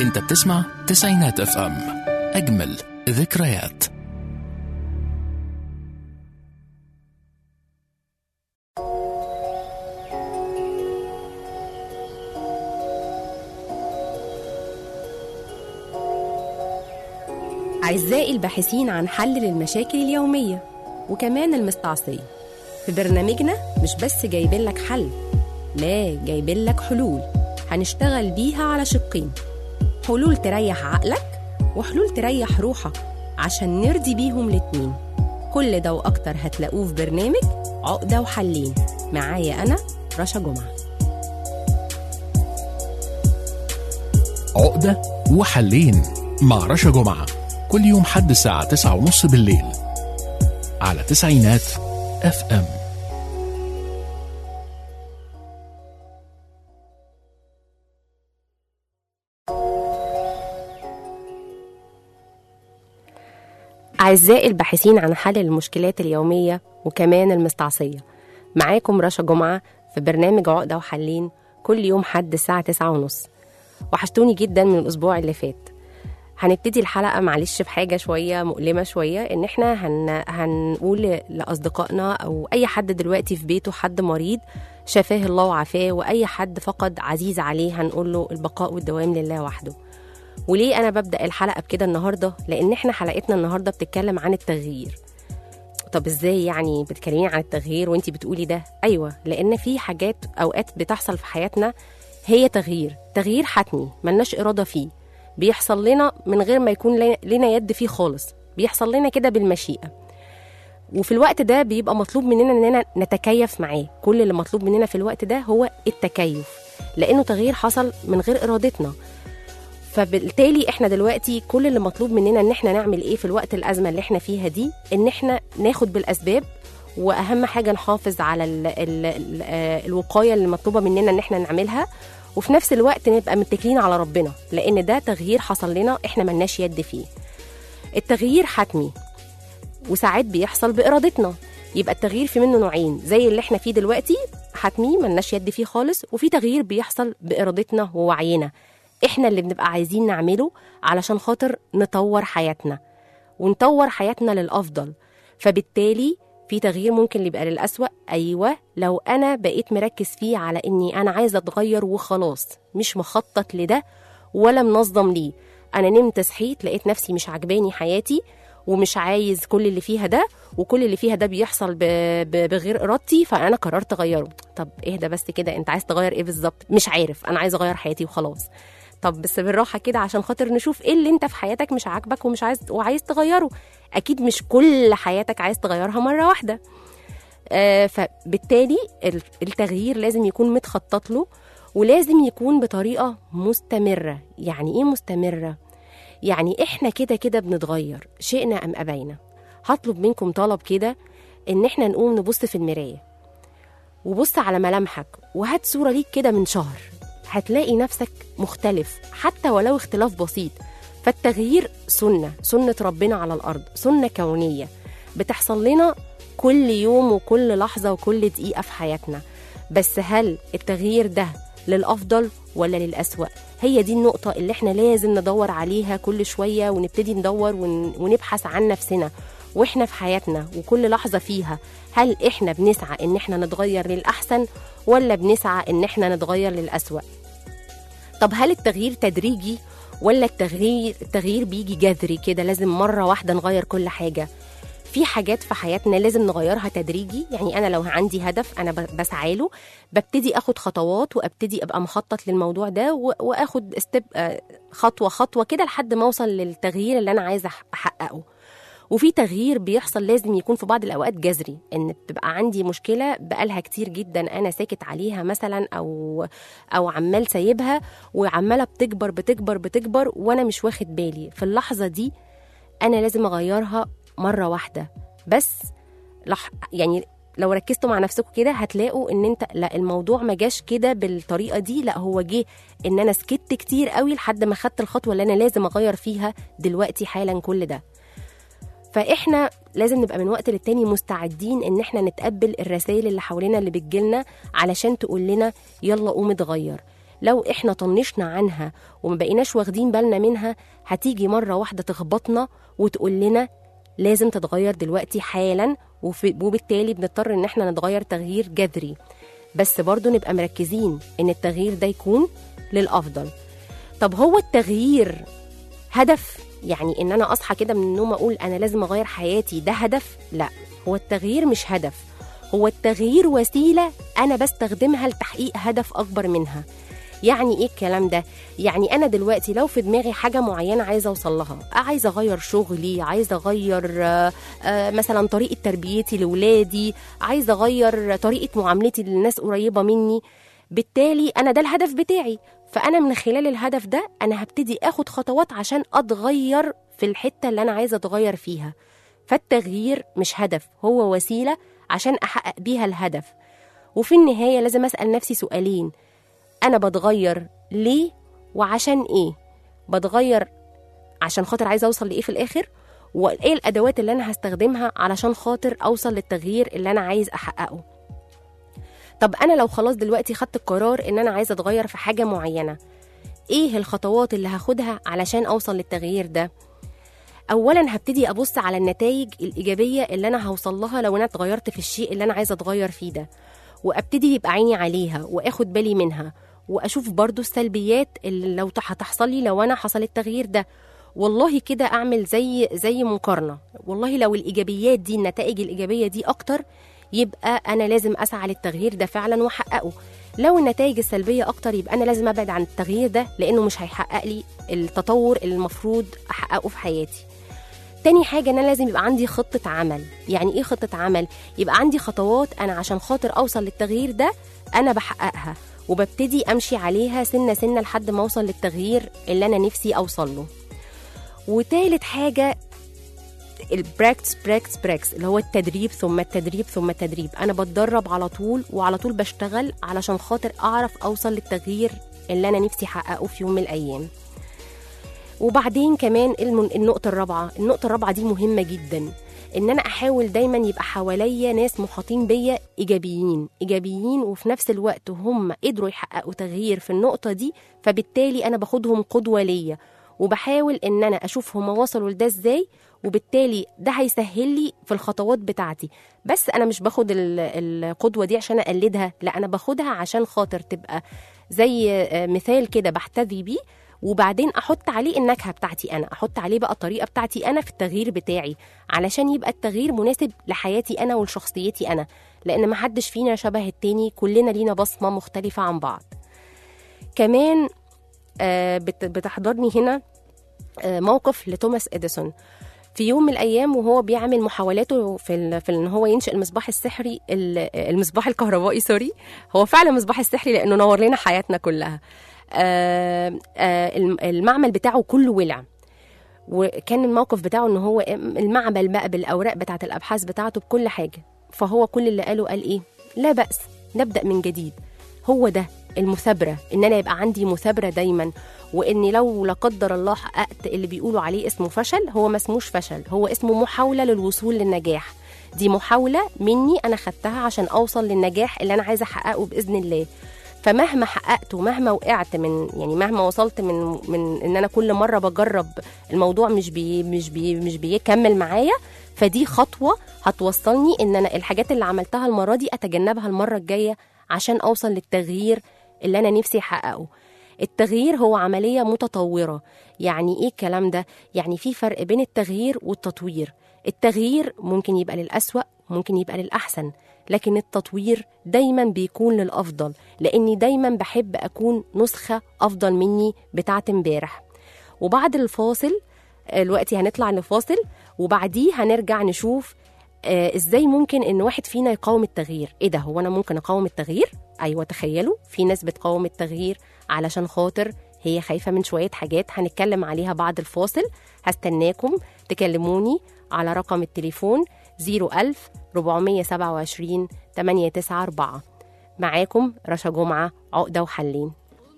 انت بتسمع تسعينات اف ام اجمل ذكريات أعزائي الباحثين عن حل للمشاكل اليومية وكمان المستعصية في برنامجنا مش بس جايبين لك حل لا جايبين لك حلول هنشتغل بيها على شقين حلول تريح عقلك وحلول تريح روحك عشان نرضي بيهم الاتنين كل ده وأكتر هتلاقوه في برنامج عقدة وحلين معايا أنا رشا جمعة عقدة وحلين مع رشا جمعة كل يوم حد الساعة تسعة ونص بالليل على تسعينات اف ام أعزائي الباحثين عن حل المشكلات اليومية وكمان المستعصية معاكم رشا جمعة في برنامج عقدة وحلين كل يوم حد الساعة تسعة ونص وحشتوني جدا من الأسبوع اللي فات هنبتدي الحلقة معلش بحاجة شوية مؤلمة شوية إن إحنا هن... هنقول لأصدقائنا أو أي حد دلوقتي في بيته حد مريض شفاه الله وعافاه وأي حد فقد عزيز عليه هنقول له البقاء والدوام لله وحده وليه أنا ببدأ الحلقة بكده النهاردة لأن إحنا حلقتنا النهاردة بتتكلم عن التغيير طب ازاي يعني بتكلمين عن التغيير وانتي بتقولي ده ايوه لان في حاجات اوقات بتحصل في حياتنا هي تغيير تغيير حتمي ملناش اراده فيه بيحصل لنا من غير ما يكون لنا- لنا يد فيه خالص بيحصل لنا كده بالمشيئه وفي الوقت ده بيبقى مطلوب مننا اننا نتكيف معاه كل اللي مطلوب مننا في الوقت ده هو التكيف لانه تغيير حصل من غير ارادتنا فبالتالي احنا دلوقتي كل اللي مطلوب مننا ان احنا نعمل ايه في الوقت الازمه اللي احنا فيها دي ان احنا ناخد بالاسباب واهم حاجه نحافظ على ال ال ال آه، الوقايه اللي مطلوبه مننا ان احنا نعملها وفي نفس الوقت نبقى متكلين على ربنا لان ده تغيير حصل لنا احنا ملناش يد فيه التغيير حتمي وساعات بيحصل بارادتنا يبقى التغيير في منه نوعين زي اللي احنا فيه دلوقتي حتمي ملناش يد فيه خالص وفي تغيير بيحصل بارادتنا ووعينا احنا اللي بنبقى عايزين نعمله علشان خاطر نطور حياتنا ونطور حياتنا للافضل فبالتالي في تغيير ممكن يبقى للأسوأ أيوة لو أنا بقيت مركز فيه على إني أنا عايزة أتغير وخلاص مش مخطط لده ولا منظم ليه أنا نمت صحيت لقيت نفسي مش عجباني حياتي ومش عايز كل اللي فيها ده وكل اللي فيها ده بيحصل ب... ب... بغير ارادتي فانا قررت اغيره طب اهدى بس كده انت عايز تغير ايه بالظبط مش عارف انا عايز اغير حياتي وخلاص طب بس بالراحه كده عشان خاطر نشوف ايه اللي انت في حياتك مش عاجبك ومش عايز وعايز تغيره اكيد مش كل حياتك عايز تغيرها مره واحده آه فبالتالي ال- التغيير لازم يكون متخطط له ولازم يكون بطريقه مستمره يعني ايه مستمره يعني احنا كده كده بنتغير شئنا ام ابينا هطلب منكم طلب كده ان احنا نقوم نبص في المرايه وبص على ملامحك وهات صوره ليك كده من شهر هتلاقي نفسك مختلف حتى ولو اختلاف بسيط فالتغيير سنه سنه ربنا على الارض سنه كونيه بتحصل لنا كل يوم وكل لحظه وكل دقيقه في حياتنا بس هل التغيير ده للافضل ولا للاسوا هي دي النقطه اللي احنا لازم ندور عليها كل شويه ونبتدي ندور ون- ونبحث عن نفسنا واحنا في حياتنا وكل لحظه فيها هل احنا بنسعى ان احنا نتغير للاحسن ولا بنسعى ان احنا نتغير للاسوا طب هل التغيير تدريجي ولا التغيير التغيير بيجي جذري كده لازم مره واحده نغير كل حاجه في حاجات في حياتنا لازم نغيرها تدريجي يعني انا لو عندي هدف انا ب- بسعى له ببتدي اخد خطوات وابتدي ابقى مخطط للموضوع ده و- واخد ستيب خطوه خطوه كده لحد ما اوصل للتغيير اللي انا عايزه أح- احققه وفي تغيير بيحصل لازم يكون في بعض الاوقات جذري ان بتبقى عندي مشكله بقالها كتير جدا انا ساكت عليها مثلا او او عمال سايبها وعماله بتكبر بتكبر بتكبر وانا مش واخد بالي في اللحظه دي انا لازم اغيرها مره واحده بس لح يعني لو ركزتوا مع نفسكم كده هتلاقوا ان انت لا الموضوع ما جاش كده بالطريقه دي لا هو جه ان انا سكت كتير قوي لحد ما خدت الخطوه اللي انا لازم اغير فيها دلوقتي حالا كل ده فاحنا لازم نبقى من وقت للتاني مستعدين ان احنا نتقبل الرسائل اللي حوالينا اللي بتجيلنا علشان تقول لنا يلا قوم اتغير لو احنا طنشنا عنها وما بقيناش واخدين بالنا منها هتيجي مرة واحدة تخبطنا وتقول لنا لازم تتغير دلوقتي حالا وفي- وبالتالي بنضطر ان احنا نتغير تغيير جذري بس برضو نبقى مركزين ان التغيير ده يكون للأفضل طب هو التغيير هدف يعني ان انا اصحى كده من النوم اقول انا لازم اغير حياتي ده هدف لا هو التغيير مش هدف هو التغيير وسيله انا بستخدمها لتحقيق هدف اكبر منها يعني ايه الكلام ده يعني انا دلوقتي لو في دماغي حاجه معينه عايزه اوصل لها عايزه اغير شغلي عايزه اغير آه، آه، مثلا طريقه تربيتي لاولادي عايزه اغير طريقه معاملتي للناس قريبه مني بالتالي انا ده الهدف بتاعي فانا من خلال الهدف ده انا هبتدي اخد خطوات عشان اتغير في الحته اللي انا عايزه اتغير فيها فالتغيير مش هدف هو وسيله عشان احقق بيها الهدف وفي النهايه لازم اسال نفسي سؤالين انا بتغير ليه وعشان ايه بتغير عشان خاطر عايزه اوصل لايه في الاخر وايه الادوات اللي انا هستخدمها علشان خاطر اوصل للتغيير اللي انا عايز احققه طب انا لو خلاص دلوقتي خدت القرار ان انا عايزه اتغير في حاجه معينه ايه الخطوات اللي هاخدها علشان اوصل للتغيير ده اولا هبتدي ابص على النتائج الايجابيه اللي انا هوصل لها لو انا اتغيرت في الشيء اللي انا عايزه اتغير فيه ده وابتدي يبقى عيني عليها واخد بالي منها واشوف برضو السلبيات اللي لو هتحصل لي لو انا حصل التغيير ده والله كده اعمل زي زي مقارنه والله لو الايجابيات دي النتائج الايجابيه دي اكتر يبقى انا لازم اسعى للتغيير ده فعلا واحققه لو النتائج السلبيه اكتر يبقى انا لازم ابعد عن التغيير ده لانه مش هيحقق لي التطور اللي المفروض احققه في حياتي تاني حاجة إن أنا لازم يبقى عندي خطة عمل يعني إيه خطة عمل؟ يبقى عندي خطوات أنا عشان خاطر أوصل للتغيير ده أنا بحققها وببتدي أمشي عليها سنة سنة لحد ما أوصل للتغيير اللي أنا نفسي أوصل له وتالت حاجة البراكتس براكتس براكتس اللي هو التدريب ثم التدريب ثم التدريب أنا بتدرب على طول وعلى طول بشتغل علشان خاطر أعرف أوصل للتغيير اللي أنا نفسي أحققه في يوم من الأيام وبعدين كمان الم- النقطة الرابعة النقطة الرابعة دي مهمة جدا ان انا احاول دايما يبقى حواليا ناس محاطين بيا ايجابيين ايجابيين وفي نفس الوقت هم قدروا يحققوا تغيير في النقطة دي فبالتالي انا باخدهم قدوة ليا وبحاول ان انا اشوف هما وصلوا لده ازاي وبالتالي ده هيسهل لي في الخطوات بتاعتي بس انا مش باخد ال- القدوة دي عشان اقلدها لا انا باخدها عشان خاطر تبقى زي آه، مثال كده بحتذي بيه وبعدين احط عليه النكهه بتاعتي انا احط عليه بقى الطريقه بتاعتي انا في التغيير بتاعي علشان يبقى التغيير مناسب لحياتي انا ولشخصيتي انا لان ما حدش فينا شبه التاني كلنا لينا بصمه مختلفه عن بعض كمان آه، بت- بتحضرني هنا آه، موقف لتوماس اديسون في يوم من الايام وهو بيعمل محاولاته في ال... في ان هو ينشئ المصباح السحري ال- المصباح الكهربائي سوري هو فعلا مصباح السحري لانه نور لنا حياتنا كلها آه، آه، الم- المعمل بتاعه كله ولع وكان الموقف بتاعه ان هو المعمل بقى بالاوراق بتاعه الابحاث بتاعته بكل حاجه فهو كل اللي قاله قال ايه لا باس نبدا من جديد هو ده المثابره ان انا يبقى عندي مثابره دايما واني لو لا قدر الله حققت اللي بيقولوا عليه اسمه فشل هو ما اسموش فشل هو اسمه محاوله للوصول للنجاح دي محاوله مني انا خدتها عشان اوصل للنجاح اللي انا عايزه احققه باذن الله فمهما حققت ومهما وقعت من يعني مهما وصلت من من ان انا كل مره بجرب الموضوع مش بي مش بي مش بيكمل معايا فدي خطوه هتوصلني ان انا الحاجات اللي عملتها المره دي اتجنبها المره الجايه عشان اوصل للتغيير اللي انا نفسي احققه التغيير هو عمليه متطوره يعني ايه الكلام ده يعني في فرق بين التغيير والتطوير التغيير ممكن يبقى للأسوأ ممكن يبقى للأحسن لكن التطوير دايما بيكون للأفضل لأني دايما بحب أكون نسخة أفضل مني بتاعت امبارح وبعد الفاصل دلوقتي هنطلع لفاصل وبعديه هنرجع نشوف آه ازاي ممكن ان واحد فينا يقاوم التغيير ايه ده هو انا ممكن اقاوم التغيير ايوه تخيلوا في ناس بتقاوم التغيير علشان خاطر هي خايفه من شويه حاجات هنتكلم عليها بعد الفاصل هستناكم تكلموني على رقم التليفون 01000 427 894 معاكم رشا جمعه عقده وحلين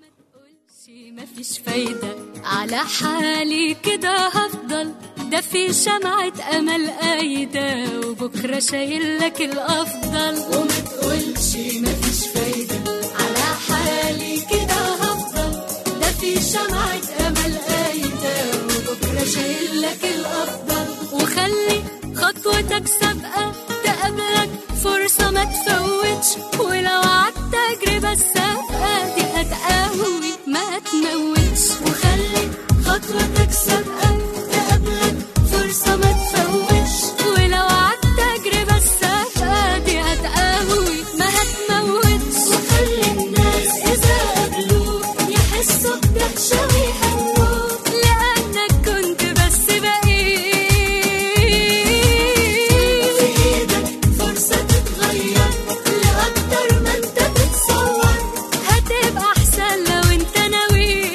شي مفيش فايدة على حالي كده هفضل ده في شمعة أمل قايدة وبكرة شايل لك الأفضل وما تقولش مفيش فايدة على حالي كده هفضل بس ابقى دي هتقوي ما تموتش وخلي خطوتك سابقة تقابلك فرصة ما تفوتش ولو عدت اجري بس ابقى دي هتقوي ما هتموتش وخلي الناس اذا قابلوك يحسوا بدهشة ويهنوك لانك كنت بس بقيت في ايدك فرصة تتغير لأكتر ما انت تتصور هتبقى أحسن لو انت ناوي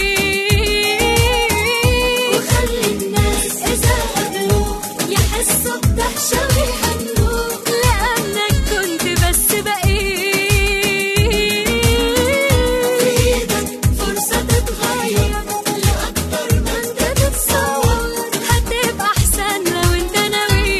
وخلي الناس إذا قابلوك يحسوا بدهشة ويهنوك لأنك كنت بس بقيت في إيدك فرصة تتغير لأكتر ما انت تتصور هتبقى أحسن لو انت ناوي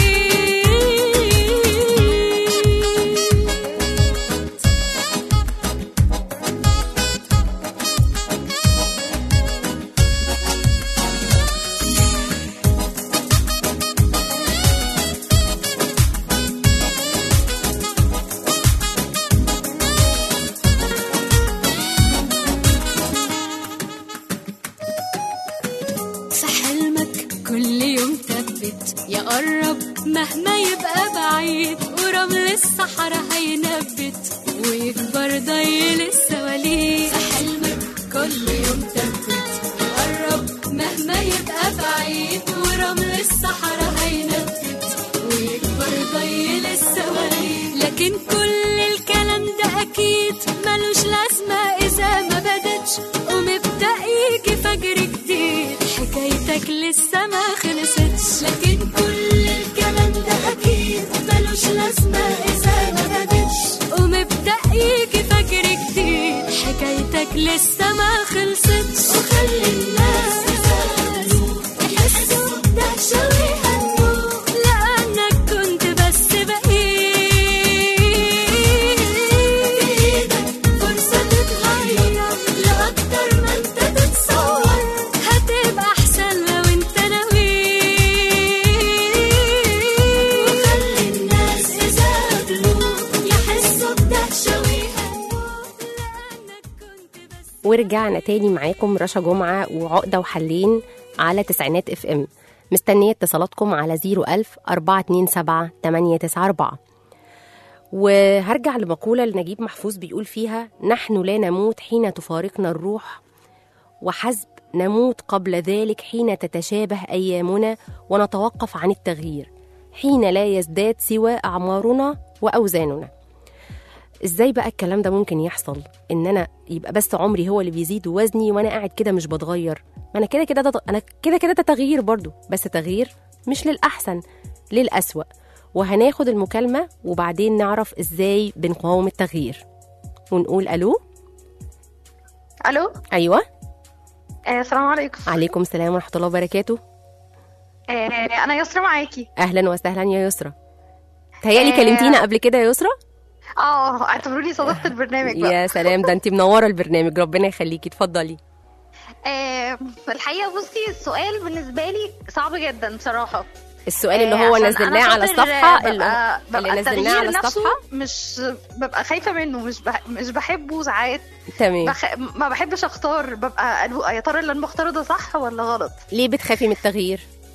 في حلمك كل يوم ثبت يا قرب مهما يبقى بعيد ورمل الصحراء هينبت ويكبر ضيل السواليف في حلمك كل يوم ثبت يا قرب مهما يبقى بعيد ورمل الصحراء هينبت ويكبر ضيل السواليف لكن كل الكلام ده اكيد ملوش لازمه اذا ما بدتش ومبدا يجي فجر جديد حكايتك لسه ما خلصتش لكن كل الكلام ده اكيد ملوش لازمه اذا ما بدتش ومبدا يجي فجر جديد حكايتك لسه ما خلصتش وخلي الناس يسألوك يحسوا بدهشة ويهنوك لأنك كنت بس بقيت بإيدك فرصة تتغير لأكتر ما انت تتصور هتبقى أحسن لو انت ناوي وخلي الناس إذا قابلوك يحسوا بدهشة ويهنوك لأنك كنت بس ورجعنا تاني معاكم رشا جمعة وعقدة وحلين على تسعينات اف ام مستنية اتصالاتكم على 01000 427 894 وهرجع لمقولة لنجيب محفوظ بيقول فيها نحن لا نموت حين تفارقنا الروح وحسب نموت قبل ذلك حين تتشابه أيامنا ونتوقف عن التغيير حين لا يزداد سوى أعمارنا وأوزاننا ازاي بقى الكلام ده ممكن يحصل ان انا يبقى بس عمري هو اللي بيزيد ووزني وانا قاعد كده مش بتغير ما انا كده كده ده انا كده كده ده تغيير برضو بس تغيير مش للاحسن للاسوأ وهناخد المكالمه وبعدين نعرف ازاي بنقاوم التغيير ونقول الو الو ايوه آه، السلام عليكم عليكم السلام ورحمه الله وبركاته آه، انا يسرا معاكي اهلا وسهلا يا يسرا تهيألي آه. كلمتينا قبل كده يا يسرا اه اعتبروني صديقه البرنامج بقى يا سلام ده انت منوره البرنامج ربنا يخليكي اتفضلي آه، الحقيقه بصي السؤال بالنسبه لي صعب جدا بصراحه السؤال اللي آه، هو عشان نزلناه أنا على خاطر، الصفحه آه، اللي, ببقى, اللي ببقى نزلناه التغيير على نفسه الصفحه مش ببقى خايفه منه مش بح... مش بحبه ساعات تمام بخ... ما بحبش اختار ببقى قلق- يا ترى اللي انا بختاره ده صح ولا غلط ليه بتخافي من التغيير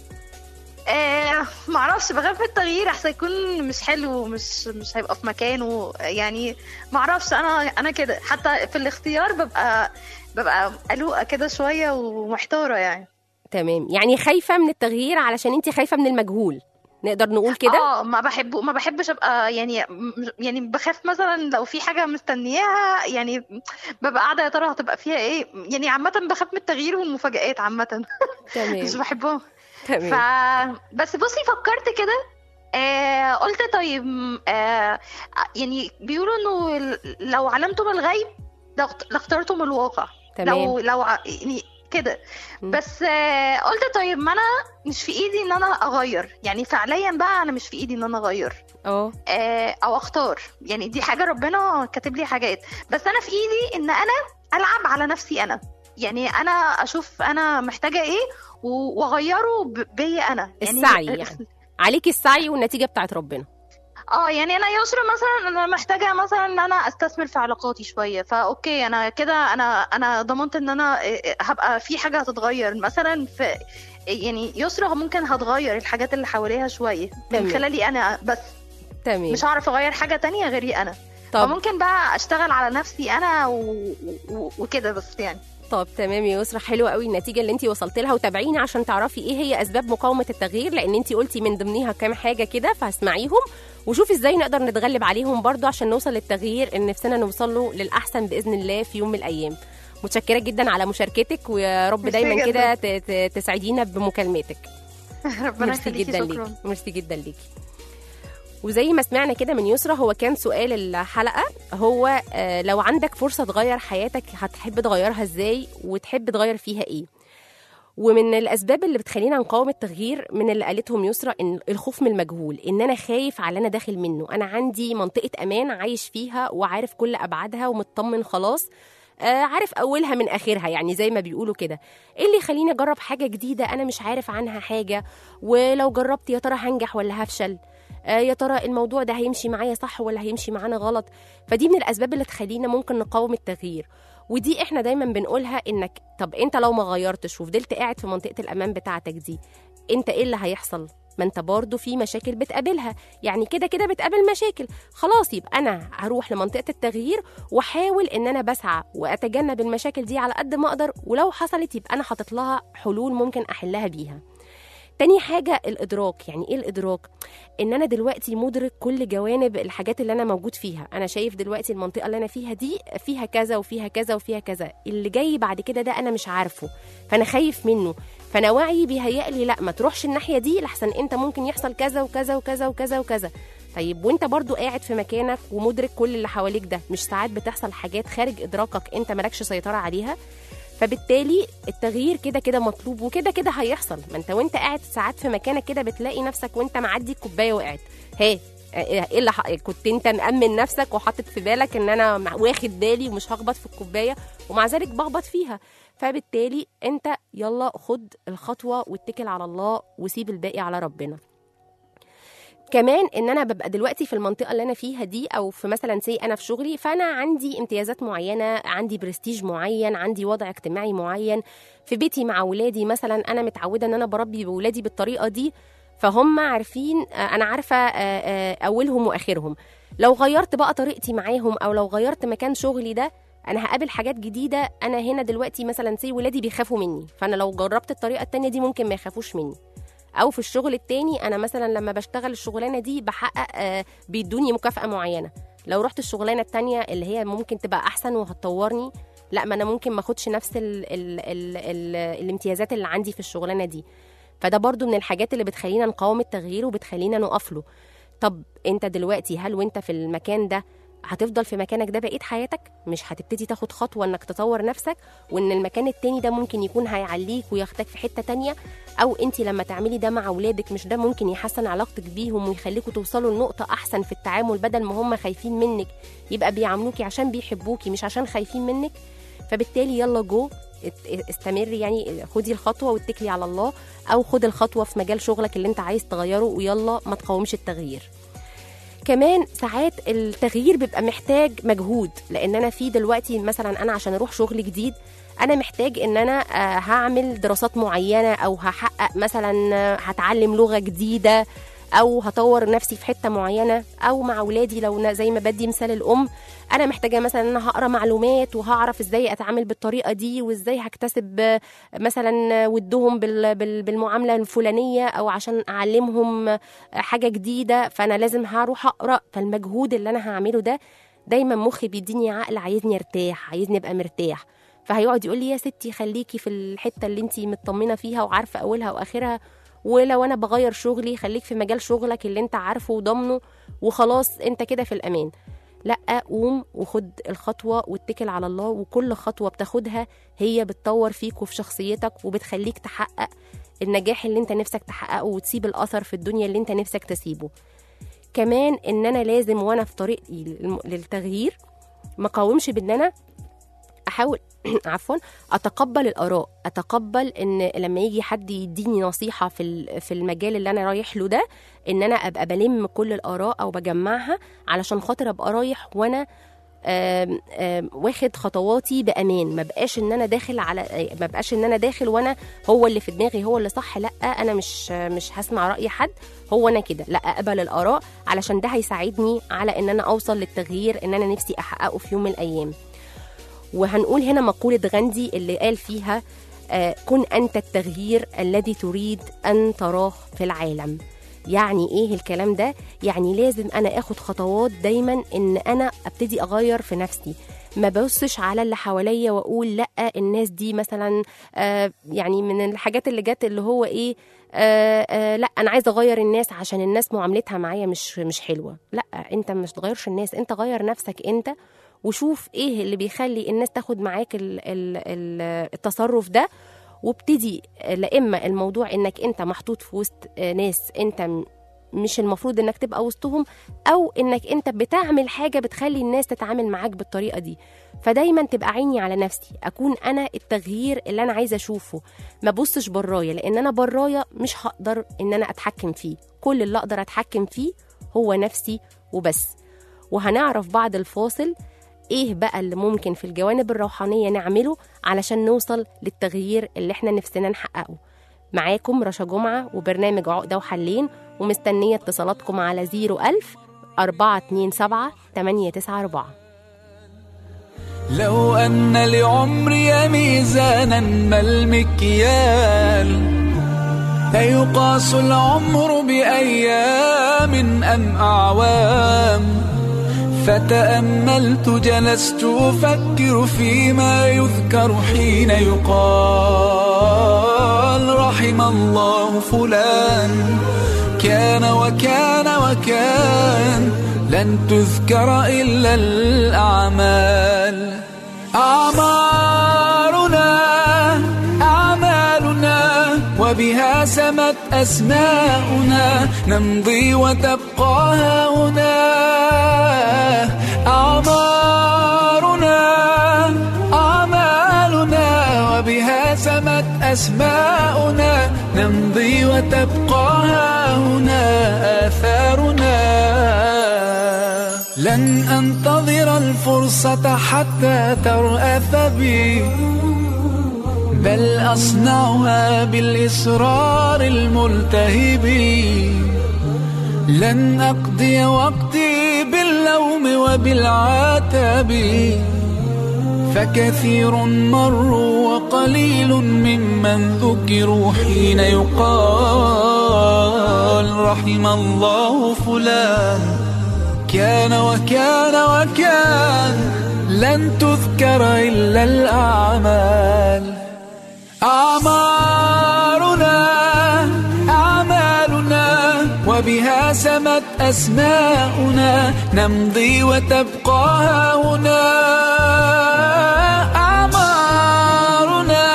آه معرفش بخاف من التغيير احسن يكون مش حلو مش مش هيبقى في مكانه يعني معرفش انا انا كده حتى في الاختيار ببقى ببقى قلوقه كده شويه ومحتاره يعني تمام يعني خايفه من التغيير علشان انت خايفه من المجهول نقدر نقول كده اه ما بحبه ما بحبش ابقى يعني م- يعني بخاف مثلا لو في حاجه مستنياها يعني ببقى قاعده يا ترى هتبقى فيها ايه يعني عامه بخاف من التغيير والمفاجآت عامه تمام مش بحبهم ف تمام بس بصي فكرت كده آه قلت طيب آه يعني بيقولوا انه ال- لو علمتم الغيب لاخت- لاخترتم الواقع تمام لو لو ع- يعني كده م. بس آه قلت طيب ما انا مش في ايدي ان انا اغير يعني فعليا بقى انا مش في ايدي ان انا اغير اه آه او اختار يعني دي حاجه ربنا كاتب لي حاجات بس انا في ايدي ان انا العب على نفسي انا يعني انا اشوف انا محتاجه ايه و- واغيره ب- بيا انا يعني السعي يعني. عليكي السعي والنتيجه بتاعت ربنا اه يعني انا يسرا مثلا انا محتاجه مثلا ان انا استثمر في علاقاتي شويه فاوكي انا كده انا انا ضمنت ان انا إيه، هبقى في حاجه هتتغير مثلا في يعني يسرا ممكن هتغير الحاجات اللي حواليها شويه تمام. من خلالي انا بس تمام مش هعرف اغير حاجه تانية غيري انا طب فممكن بقى اشتغل على نفسي انا و... و... وكده بس يعني طب تمام يا يسرا حلوه قوي النتيجه اللي انت وصلت لها وتابعيني عشان تعرفي ايه هي اسباب مقاومه التغيير لان انت قلتي من ضمنها كام حاجه كده فاسمعيهم وشوفي ازاي نقدر نتغلب عليهم برضو عشان نوصل للتغيير اللي نفسنا نوصل له للاحسن باذن الله في يوم من الايام متشكره جدا على مشاركتك ويا رب ميرسي دايما جداً. كده ت- ت- تسعدينا بمكالماتك ربنا ميرسي يخليكي جدا شكرا ليكي ميرسي جدا ليكي وزي ما سمعنا كده من يسرا هو كان سؤال الحلقه هو آه، لو عندك فرصه تغير حياتك هتحب تغيرها ازاي وتحب تغير فيها ايه ومن الاسباب اللي بتخلينا نقاوم التغيير من اللي قالتهم يسرا ان الخوف من المجهول ان انا خايف على اللي انا داخل منه انا عندي منطقه امان عايش فيها وعارف كل ابعادها ومطمن خلاص آه عارف اولها من اخرها يعني زي ما بيقولوا كده ايه اللي يخليني اجرب حاجه جديده انا مش عارف عنها حاجه ولو جربت يا ترى هنجح ولا هفشل آه يا ترى الموضوع ده هيمشي معايا صح ولا هيمشي معانا غلط فدي من الاسباب اللي تخلينا ممكن نقاوم التغيير ودي احنا دايما بنقولها انك طب انت لو ما غيرتش وفضلت قاعد في منطقه الامان بتاعتك دي انت ايه اللي هيحصل ما انت برضه في مشاكل بتقابلها يعني كده كده بتقابل مشاكل خلاص يبقى انا هروح لمنطقه التغيير واحاول ان انا بسعى واتجنب المشاكل دي على قد ما اقدر ولو حصلت يبقى انا حاطط لها حلول ممكن احلها بيها تاني حاجة الإدراك يعني إيه الإدراك؟ إن أنا دلوقتي مدرك كل جوانب الحاجات اللي أنا موجود فيها أنا شايف دلوقتي المنطقة اللي أنا فيها دي فيها كذا وفيها كذا وفيها كذا اللي جاي بعد كده ده أنا مش عارفه فأنا خايف منه فأنا وعي بيهيألي لا ما تروحش الناحية دي لحسن أنت ممكن يحصل كذا وكذا وكذا وكذا وكذا طيب وانت برضو قاعد في مكانك ومدرك كل اللي حواليك ده مش ساعات بتحصل حاجات خارج ادراكك انت مالكش سيطره عليها فبالتالي التغيير كده كده مطلوب وكده كده هيحصل ما انت وانت قاعد ساعات في مكانك كده بتلاقي نفسك وانت معدي الكوبايه وقعت هي ايه اللي ح- كنت انت مأمن نفسك وحاطط في بالك ان انا مع- واخد بالي ومش هخبط في الكوبايه ومع ذلك بخبط فيها فبالتالي انت يلا خد الخطوه واتكل على الله وسيب الباقي على ربنا كمان ان انا ببقى دلوقتي في المنطقه اللي انا فيها دي او في مثلا سي انا في شغلي فانا عندي امتيازات معينه عندي برستيج معين عندي وضع اجتماعي معين في بيتي مع ولادي مثلا انا متعوده ان انا بربي ولادي بالطريقه دي فهم عارفين آه، انا عارفه آه، آه، اولهم واخرهم لو غيرت بقى طريقتي معاهم او لو غيرت مكان شغلي ده انا هقابل حاجات جديده انا هنا دلوقتي مثلا سي ولادي بيخافوا مني فانا لو جربت الطريقه التانية دي ممكن ما يخافوش مني او في الشغل التاني انا مثلا لما بشتغل الشغلانه دي بحقق آه، بيدوني مكافاه معينه لو رحت الشغلانه التانية اللي هي ممكن تبقى احسن وهتطورني لا ما انا ممكن ما اخدش نفس ال ال ال ال الامتيازات اللي عندي في الشغلانه دي فده برضو من الحاجات اللي بتخلينا نقاوم التغيير وبتخلينا نقف له طب انت دلوقتي هل وانت في المكان ده هتفضل في مكانك ده بقيت حياتك مش هتبتدي تاخد خطوة انك تطور نفسك وان المكان التاني ده ممكن يكون هيعليك وياخدك في حتة تانية او انت لما تعملي ده مع اولادك مش ده ممكن يحسن علاقتك بيهم ويخليكوا توصلوا لنقطة احسن في التعامل بدل ما هم خايفين منك يبقى بيعاملوكي عشان بيحبوكي مش عشان خايفين منك فبالتالي يلا جو ات- استمري يعني خدي الخطوة واتكلي على الله او خد الخطوة في مجال شغلك اللي انت عايز تغيره ويلا ما تقاومش التغيير كمان ساعات التغيير بيبقى محتاج مجهود لان انا في دلوقتي مثلا انا عشان اروح شغل جديد انا محتاج ان انا آه، هعمل دراسات معينه او هحقق مثلا آه، هتعلم لغه جديده او هطور نفسي في حته معينه او مع اولادي لو نا- زي ما بدي مثال الام انا محتاجه مثلا ان انا هقرا معلومات وهعرف ازاي اتعامل بالطريقه دي وازاي هكتسب آه، مثلا ودهم بال- بال- بالمعامله الفلانيه او عشان اعلمهم آه، حاجه جديده فانا لازم هروح اقرا فالمجهود اللي انا هعمله ده دايما مخي بيديني عقل عايزني ارتاح عايزني ابقى مرتاح فهيقعد يقول لي يا ستي خليكي في الحته اللي انت مطمنه فيها وعارفه اولها واخرها ولو انا بغير شغلي خليك في مجال شغلك اللي انت عارفه وضامنه وخلاص انت كده في الامان لا قوم وخد الخطوه واتكل على الله وكل خطوه بتاخدها هي بتطور فيك وفي شخصيتك وبتخليك تحقق النجاح اللي انت نفسك تحققه وتسيب الاثر في الدنيا اللي انت نفسك تسيبه كمان ان انا لازم وانا في طريقي للم- للتغيير ما قاومش بان انا احاول عفوا اتقبل الاراء اتقبل ان لما يجي حد يديني نصيحه في ال- في المجال اللي انا رايح له ده ان انا ابقى بلم كل الاراء او بجمعها علشان خاطر ابقى رايح وانا آم، آم، واخد خطواتي بامان ما بقاش ان انا داخل على ما بقاش ان انا داخل وانا هو اللي في دماغي هو اللي صح لا انا مش مش هسمع راي حد هو انا كده لا اقبل الاراء علشان ده هيساعدني على ان انا اوصل للتغيير ان انا نفسي احققه في يوم من الايام وهنقول هنا مقولة غاندي اللي قال فيها آه، كن أنت التغيير الذي تريد أن تراه في العالم يعني ايه الكلام ده يعني لازم انا اخد خطوات دايما ان انا ابتدي اغير في نفسي ما ببصش على اللي حواليا واقول لا الناس دي مثلا آه يعني من الحاجات اللي جت اللي هو ايه آه آه لا انا عايزه اغير الناس عشان الناس معاملتها معايا مش مش حلوه لا انت مش تغيرش الناس انت غير نفسك انت وشوف ايه اللي بيخلي الناس تاخد معاك ال- ال- ال- التصرف ده وابتدي لا اما الموضوع انك انت محطوط في وسط آه، ناس انت م- مش المفروض انك تبقى وسطهم او انك انت بتعمل حاجه بتخلي الناس تتعامل معاك بالطريقه دي فدايما تبقى عيني على نفسي اكون انا التغيير اللي انا عايزه اشوفه ما بصش برايا لان انا برايا مش هقدر ان انا اتحكم فيه كل اللي اقدر اتحكم فيه هو نفسي وبس وهنعرف بعد الفاصل ايه بقى اللي ممكن في الجوانب الروحانية نعمله علشان نوصل للتغيير اللي احنا نفسنا نحققه معاكم رشا جمعة وبرنامج عقدة وحلين ومستنية اتصالاتكم على 01000 427 894 لو أن لعمري ميزانا ما المكيال أيقاس العمر بأيام أم أعوام فتأملت جلست أفكر فيما يذكر حين يقال رحم الله فلان كان وكان وكان لن تذكر إلا الأعمال أعمارنا أعمالنا وبها سمت أسماؤنا نمضي وتبقى هنا أعمارنا أعمالنا وبها سمت أسماؤنا نمضي وتبقى هنا آثارنا لن أنتظر الفرصة حتى ترأف بي بل أصنعها بالإصرار الملتهب لن أقضي وقتي باللوم وبالعتاب فكثير مروا وقليل ممن ذكروا حين يقال رحم الله فلان كان وكان وكان لن تذكر إلا الأعمال أعمارنا أعمالنا وبها سمت أسماؤنا نمضي وتبقى هنا أعمارنا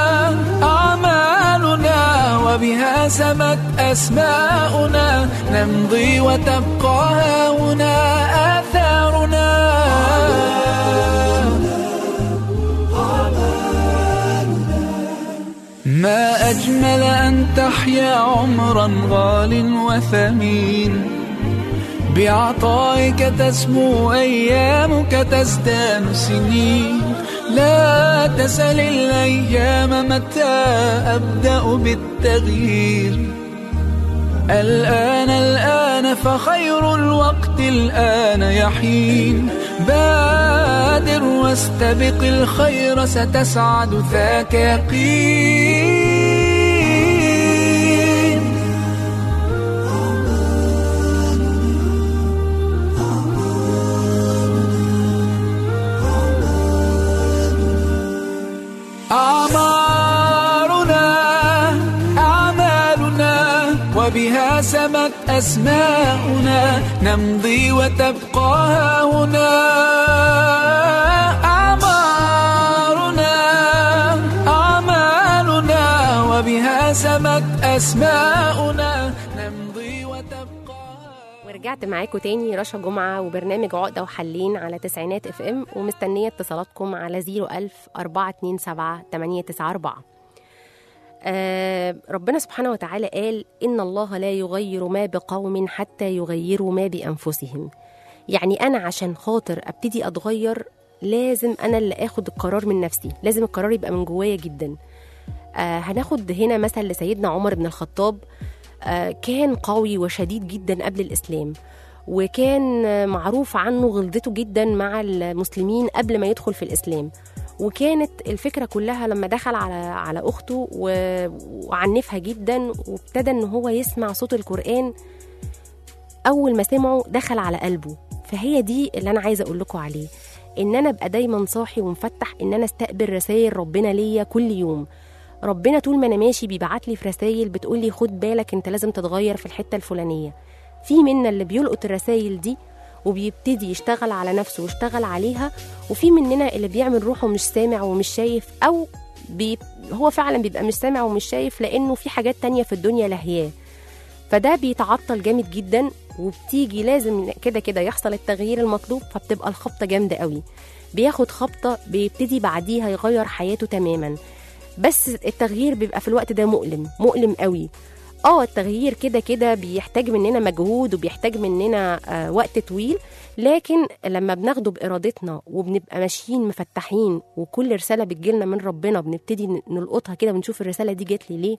أعمالنا وبها سمت أسماؤنا نمضي وتبقى هنا آثارنا ما أجمل أن تحيا عمرا غال وثمين بعطائك تسمو أيامك تزدان سنين لا تسل الأيام متى أبدأ بالتغيير الآن الآن فخير الوقت الآن يحين بادر واستبق الخير ستسعد ذاك يقين أعمارنا أعمالنا وبها سمت أسماؤنا نمضي وتبقى هنا أعمارنا أعمالنا وبها سمت أسماؤنا نمضي وتبقى ورجعت معاكم تاني رشا جمعة وبرنامج عقدة وحلين على تسعينات اف ام ومستنية اتصالاتكم على 01000 427 894 آه ربنا سبحانه وتعالى قال إن الله لا يغير ما بقوم حتى يغيروا ما بأنفسهم يعني أنا عشان خاطر أبتدي أتغير لازم أنا اللي آخد القرار من نفسي لازم القرار يبقى من جوايا جدا آه هناخد هنا مثل لسيدنا عمر بن الخطاب آه كان قوي وشديد جدا قبل الإسلام وكان آه، معروف عنه غلظته جدا مع المسلمين قبل ما يدخل في الإسلام وكانت الفكرة كلها لما دخل على على أخته و- وعنفها جدا وابتدى إن هو يسمع صوت القرآن أول ما سمعه دخل على قلبه فهي دي اللي أنا عايزة أقول لكم عليه إن أنا أبقى دايما صاحي ومفتح إن أنا استقبل رسائل ربنا ليا كل يوم ربنا طول ما أنا ماشي بيبعت لي في رسائل بتقول لي خد بالك أنت لازم تتغير في الحتة الفلانية في منا اللي بيلقط الرسائل دي وبيبتدي يشتغل على نفسه ويشتغل عليها وفي مننا اللي بيعمل روحه مش سامع ومش شايف أو بي هو فعلا بيبقى مش سامع ومش شايف لأنه في حاجات تانية في الدنيا لهياه فده بيتعطل جامد جدا وبتيجي لازم كده كده يحصل التغيير المطلوب فبتبقى الخبطة جامدة قوي بياخد خبطة بيبتدي بعديها يغير حياته تماما بس التغيير بيبقى في الوقت ده مؤلم مؤلم قوي اه التغيير كده كده بيحتاج مننا مجهود وبيحتاج مننا آه وقت طويل لكن لما بناخده بإرادتنا وبنبقى ماشيين مفتحين وكل رسالة بتجيلنا من ربنا بنبتدي ن- نلقطها كده ونشوف الرسالة دي جات لي ليه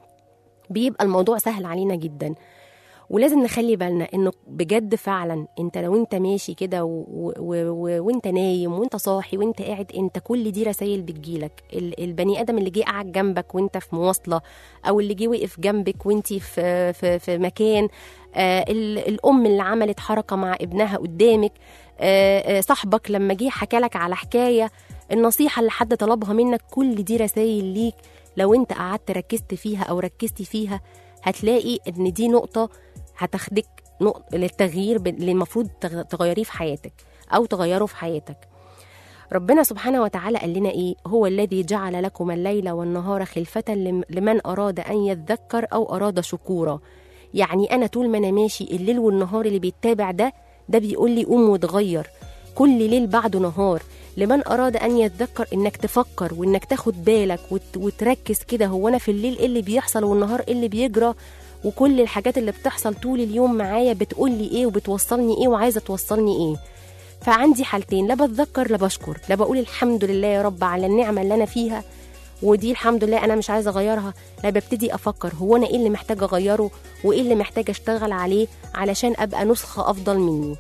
بيبقى الموضوع سهل علينا جدا ولازم نخلي بالنا انه بجد فعلا انت لو انت ماشي كده و... و... و... وانت نايم وانت صاحي وانت قاعد انت كل دي رسائل بتجيلك ال... البني ادم اللي جه قعد جنبك وانت في مواصله او اللي جه وقف جنبك وانت في في, في مكان آه ال... الام اللي عملت حركه مع ابنها قدامك آه آه صاحبك لما جه حكالك على حكايه النصيحه اللي حد طلبها منك كل دي رسائل ليك لو انت قعدت ركزت فيها او ركزتي فيها هتلاقي ان دي نقطه هتاخدك نقطة للتغيير ب- اللي المفروض تغ- تغيريه في حياتك أو تغيره في حياتك ربنا سبحانه وتعالى قال لنا إيه هو الذي جعل لكم الليل والنهار خلفة لم- لمن أراد أن يذكر أو أراد شكورا يعني أنا طول ما أنا ماشي الليل والنهار اللي بيتابع ده ده بيقول لي قوم وتغير كل ليل بعده نهار لمن أراد أن يتذكر إنك تفكر وإنك تاخد بالك وت... وتركز كده هو أنا في الليل إيه اللي بيحصل والنهار إيه اللي بيجرى وكل الحاجات اللي بتحصل طول اليوم معايا بتقول لي إيه وبتوصلني إيه وعايزة توصلني إيه فعندي حالتين لا بتذكر لا بشكر لا بقول الحمد لله يا رب على النعمة اللي أنا فيها ودي الحمد لله أنا مش عايزة أغيرها لا ببتدي أفكر هو أنا إيه اللي محتاجة أغيره وإيه اللي محتاجة أشتغل عليه علشان أبقى نسخة أفضل مني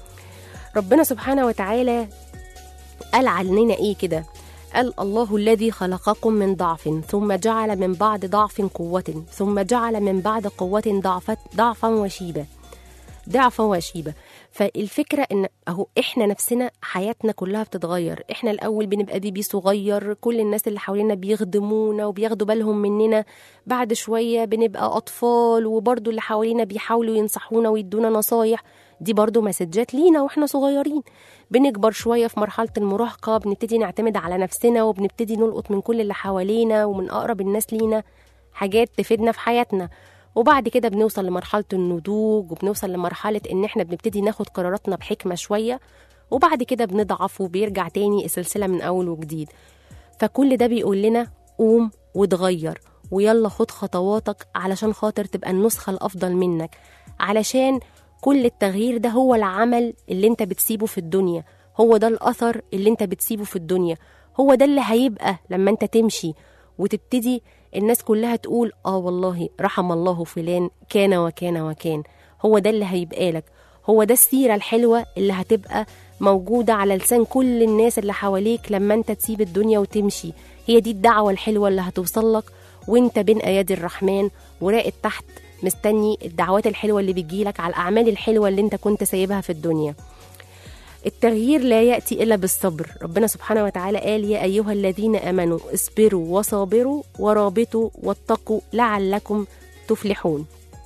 ربنا سبحانه وتعالى قال عننا ايه كده قال الله الذي خلقكم من ضعف ثم جعل من بعد ضعف قوة ثم جعل من بعد قوة ضعفا ضعفا وشيبة ضعفا وشيبة فالفكرة ان اهو احنا نفسنا حياتنا كلها بتتغير احنا الاول بنبقى بيبي صغير كل الناس اللي حوالينا بيخدمونا وبياخدوا بالهم مننا بعد شوية بنبقى اطفال وبرضو اللي حوالينا بيحاولوا ينصحونا ويدونا نصايح دي برضو مسجات لينا واحنا صغيرين بنكبر شوية في مرحلة المراهقة بنبتدي نعتمد على نفسنا وبنبتدي نلقط من كل اللي حوالينا ومن أقرب الناس لينا حاجات تفيدنا في حياتنا وبعد كده بنوصل لمرحلة النضوج وبنوصل لمرحلة إن إحنا بنبتدي ناخد قراراتنا بحكمة شوية وبعد كده بنضعف وبيرجع تاني السلسلة من أول وجديد فكل ده بيقول لنا قوم وتغير ويلا خد خطواتك علشان خاطر تبقى النسخة الأفضل منك علشان كل التغيير ده هو العمل اللي انت بتسيبه في الدنيا هو ده الأثر اللي انت بتسيبه في الدنيا هو ده اللي هيبقى لما انت تمشي وتبتدي الناس كلها تقول اه والله رحم الله فلان كان وكان وكان هو ده اللي هيبقى لك هو ده السيرة الحلوة اللي هتبقى موجودة على لسان كل الناس اللي حواليك لما انت تسيب الدنيا وتمشي هي دي الدعوة الحلوة اللي هتوصل لك وانت بين ايادي الرحمن وراقد تحت مستني الدعوات الحلوة اللي بتجيلك على الأعمال الحلوة اللي انت كنت سايبها في الدنيا التغيير لا يأتي إلا بالصبر ربنا سبحانه وتعالى قال يا أيها الذين آمنوا اصبروا وصابروا ورابطوا واتقوا لعلكم تفلحون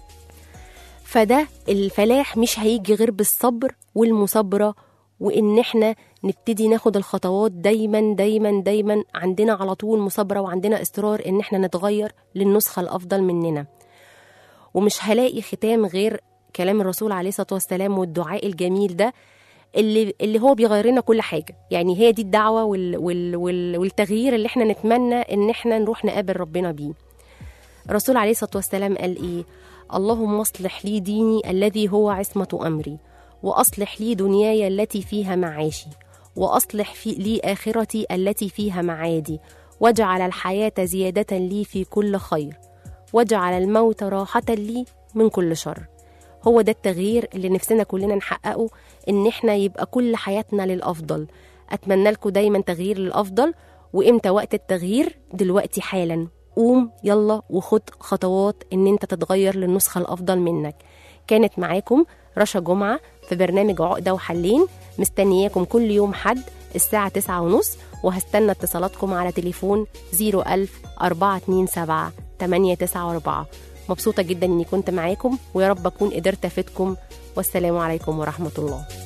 فده الفلاح مش هيجي غير بالصبر والمصابرة وإن إحنا نبتدي ناخد الخطوات دايما دايما دايما عندنا على طول مصابرة وعندنا إصرار إن إحنا نتغير للنسخة الأفضل مننا ومش هلاقي ختام غير كلام الرسول عليه الصلاه والسلام والدعاء الجميل ده اللي اللي هو بيغير لنا كل حاجه يعني هي دي الدعوه وال وال وال والتغيير اللي احنا نتمنى ان احنا نروح نقابل ربنا بيه الرسول عليه الصلاه والسلام قال ايه اللهم اصلح لي ديني الذي هو عصمه امري واصلح لي دنياي التي فيها معاشي واصلح في لي اخرتي التي فيها معادي واجعل الحياه زياده لي في كل خير واجعل الموت راحه لي من كل شر هو ده التغيير اللي نفسنا كلنا نحققه ان احنا يبقى كل حياتنا للافضل اتمنى لكم دايما تغيير للافضل وامتى وقت التغيير دلوقتي حالا قوم يلا وخد خطوات ان انت تتغير للنسخه الافضل منك كانت معاكم رشا جمعه في برنامج عقده وحلين مستنياكم كل يوم حد الساعة تسعة ونص وهستنى اتصالاتكم على تليفون 01000 427 894 مبسوطة جدا إني كنت معاكم ويا رب أكون قدرت أفيدكم والسلام عليكم ورحمة الله